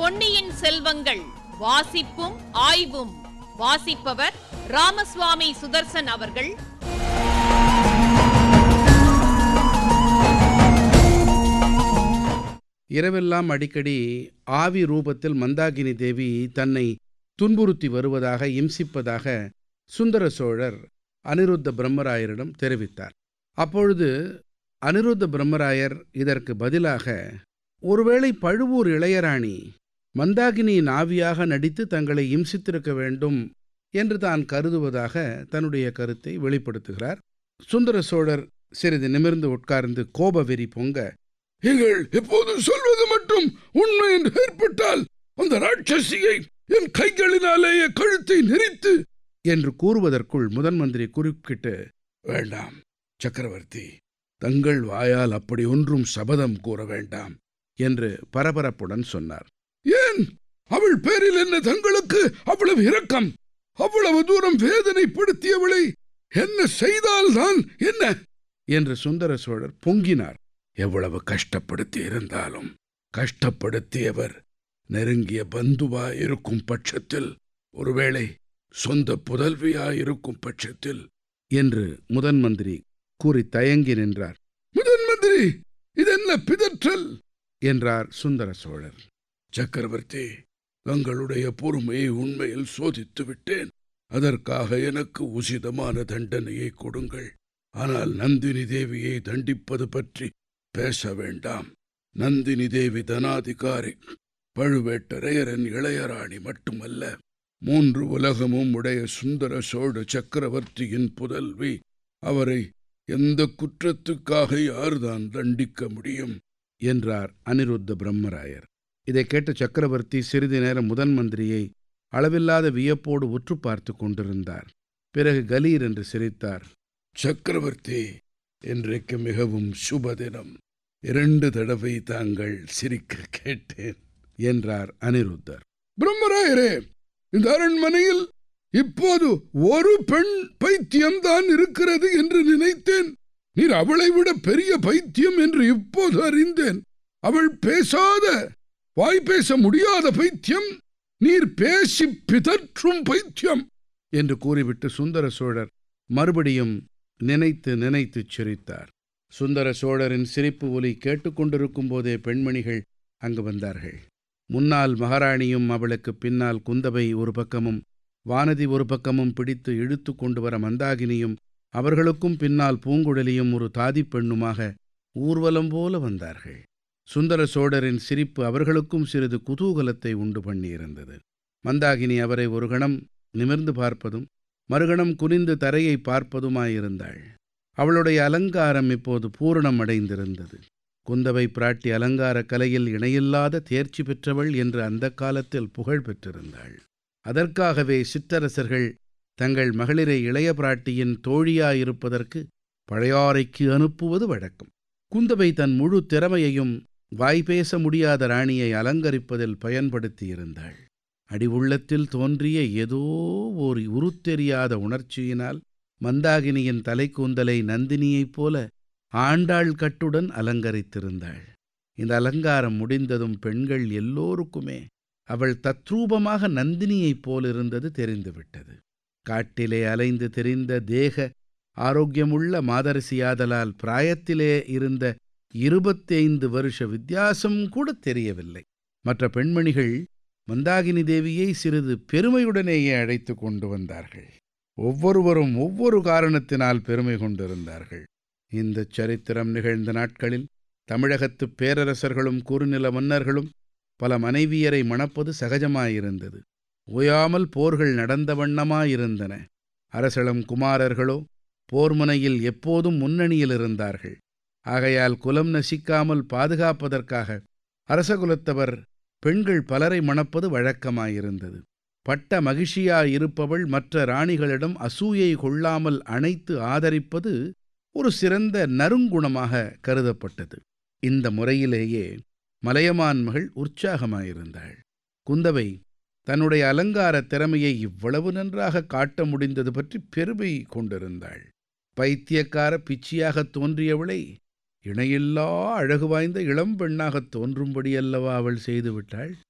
பொன்னியின் செல்வங்கள் வாசிப்பும் ஆய்வும் வாசிப்பவர் ராமசுவாமி சுதர்சன் அவர்கள் இரவெல்லாம் அடிக்கடி ஆவி ரூபத்தில் மந்தாகினி தேவி தன்னை துன்புறுத்தி வருவதாக இம்சிப்பதாக சுந்தர சோழர் அனிருத்த பிரம்மராயரிடம் தெரிவித்தார் அப்பொழுது அனிருத்த பிரம்மராயர் இதற்கு பதிலாக ஒருவேளை பழுவூர் இளையராணி மந்தாகினியின் ஆவியாக நடித்து தங்களை இம்சித்திருக்க வேண்டும் என்று தான் கருதுவதாக தன்னுடைய கருத்தை வெளிப்படுத்துகிறார் சுந்தர சோழர் சிறிது நிமிர்ந்து உட்கார்ந்து கோபவெறி பொங்க நீங்கள் இப்போது சொல்வது மட்டும் உண்மை என்று ஏற்பட்டால் அந்த ராட்சசியை என் கைகளினாலேயே கழுத்தை நெரித்து என்று கூறுவதற்குள் முதன் மந்திரி குறுக்கிட்டு வேண்டாம் சக்கரவர்த்தி தங்கள் வாயால் அப்படி ஒன்றும் சபதம் கூற வேண்டாம் என்று பரபரப்புடன் சொன்னார் ஏன் அவள் பேரில் என்ன தங்களுக்கு அவ்வளவு இரக்கம் அவ்வளவு தூரம் வேதனைப்படுத்தியவளை என்ன செய்தால்தான் என்ன என்று சுந்தர சோழர் பொங்கினார் எவ்வளவு கஷ்டப்படுத்தி இருந்தாலும் கஷ்டப்படுத்தியவர் நெருங்கிய பந்துவா இருக்கும் பட்சத்தில் ஒருவேளை சொந்த புதல்வியா இருக்கும் பட்சத்தில் என்று முதன் மந்திரி கூறி தயங்கி நின்றார் முதன் மந்திரி இதென்ன பிதற்றல் என்றார் சுந்தர சோழர் சக்கரவர்த்தி தங்களுடைய பொறுமையை உண்மையில் சோதித்து விட்டேன் அதற்காக எனக்கு உசிதமான தண்டனையை கொடுங்கள் ஆனால் நந்தினி தேவியை தண்டிப்பது பற்றி பேச வேண்டாம் நந்தினி தேவி தனாதிகாரி பழுவேட்டரையரன் இளையராணி மட்டுமல்ல மூன்று உலகமும் உடைய சுந்தர சோழ சக்கரவர்த்தியின் புதல்வி அவரை எந்த குற்றத்துக்காக யார்தான் தண்டிக்க முடியும் என்றார் அனிருத்த பிரம்மராயர் இதை கேட்ட சக்கரவர்த்தி சிறிது நேரம் முதன் மந்திரியை அளவில்லாத வியப்போடு உற்று பார்த்து கொண்டிருந்தார் பிறகு கலீர் என்று சிரித்தார் சக்கரவர்த்தி இன்றைக்கு மிகவும் சுப தினம் இரண்டு தடவை தாங்கள் சிரிக்க கேட்டேன் என்றார் அனிருத்தர் பிரம்மராயரே இந்த அரண்மனையில் இப்போது ஒரு பெண் பைத்தியம் தான் இருக்கிறது என்று நினைத்தேன் நீர் அவளை விட பெரிய பைத்தியம் என்று இப்போது அறிந்தேன் அவள் பேசாத வாய் பேச முடியாத பைத்தியம் நீர் பேசி பிதற்றும் பைத்தியம் என்று கூறிவிட்டு சுந்தர சோழர் மறுபடியும் நினைத்து நினைத்துச் சிரித்தார் சுந்தர சோழரின் சிரிப்பு ஒலி கேட்டுக்கொண்டிருக்கும் போதே பெண்மணிகள் அங்கு வந்தார்கள் முன்னால் மகாராணியும் அவளுக்கு பின்னால் குந்தவை ஒரு பக்கமும் வானதி ஒரு பக்கமும் பிடித்து இழுத்து கொண்டு வர மந்தாகினியும் அவர்களுக்கும் பின்னால் பூங்குழலியும் ஒரு தாதிப் பெண்ணுமாக ஊர்வலம் போல வந்தார்கள் சுந்தர சோழரின் சிரிப்பு அவர்களுக்கும் சிறிது குதூகலத்தை உண்டு பண்ணியிருந்தது மந்தாகினி அவரை ஒரு கணம் நிமிர்ந்து பார்ப்பதும் மறுகணம் குனிந்து தரையை பார்ப்பதுமாயிருந்தாள் அவளுடைய அலங்காரம் இப்போது பூரணம் அடைந்திருந்தது குந்தவை பிராட்டி அலங்கார கலையில் இணையில்லாத தேர்ச்சி பெற்றவள் என்று அந்த காலத்தில் புகழ் பெற்றிருந்தாள் அதற்காகவே சிற்றரசர்கள் தங்கள் மகளிரை இளைய பிராட்டியின் தோழியாயிருப்பதற்கு பழையாறைக்கு அனுப்புவது வழக்கம் குந்தவை தன் முழு திறமையையும் வாய்பேச முடியாத ராணியை அலங்கரிப்பதில் பயன்படுத்தியிருந்தாள் அடி உள்ளத்தில் தோன்றிய ஏதோ ஓர் உருத்தெரியாத உணர்ச்சியினால் மந்தாகினியின் தலைக்கூந்தலை நந்தினியைப் போல ஆண்டாள் கட்டுடன் அலங்கரித்திருந்தாள் இந்த அலங்காரம் முடிந்ததும் பெண்கள் எல்லோருக்குமே அவள் தத்ரூபமாக நந்தினியைப் போலிருந்தது தெரிந்துவிட்டது காட்டிலே அலைந்து தெரிந்த தேக ஆரோக்கியமுள்ள மாதரசியாதலால் பிராயத்திலே இருந்த இருபத்தைந்து வருஷ வித்தியாசம் கூட தெரியவில்லை மற்ற பெண்மணிகள் மந்தாகினி தேவியை சிறிது பெருமையுடனேயே அழைத்து கொண்டு வந்தார்கள் ஒவ்வொருவரும் ஒவ்வொரு காரணத்தினால் பெருமை கொண்டிருந்தார்கள் இந்த சரித்திரம் நிகழ்ந்த நாட்களில் தமிழகத்து பேரரசர்களும் குறுநில மன்னர்களும் பல மனைவியரை மணப்பது சகஜமாயிருந்தது ஓயாமல் போர்கள் நடந்த வண்ணமாயிருந்தன அரசளம் குமாரர்களோ போர்முனையில் எப்போதும் முன்னணியில் இருந்தார்கள் ஆகையால் குலம் நசிக்காமல் பாதுகாப்பதற்காக அரசகுலத்தவர் பெண்கள் பலரை மணப்பது வழக்கமாயிருந்தது பட்ட மகிழ்ச்சியாயிருப்பவள் மற்ற ராணிகளிடம் அசூயை கொள்ளாமல் அணைத்து ஆதரிப்பது ஒரு சிறந்த நறுங்குணமாக கருதப்பட்டது இந்த முறையிலேயே மலையமான் மகள் உற்சாகமாயிருந்தாள் குந்தவை தன்னுடைய அலங்கார திறமையை இவ்வளவு நன்றாக காட்ட முடிந்தது பற்றி பெருமை கொண்டிருந்தாள் பைத்தியக்கார பிச்சியாகத் தோன்றியவளை இணையில்லா அழகு வாய்ந்த இளம்பெண்ணாகத் தோன்றும்படியல்லவா அவள் செய்துவிட்டாள்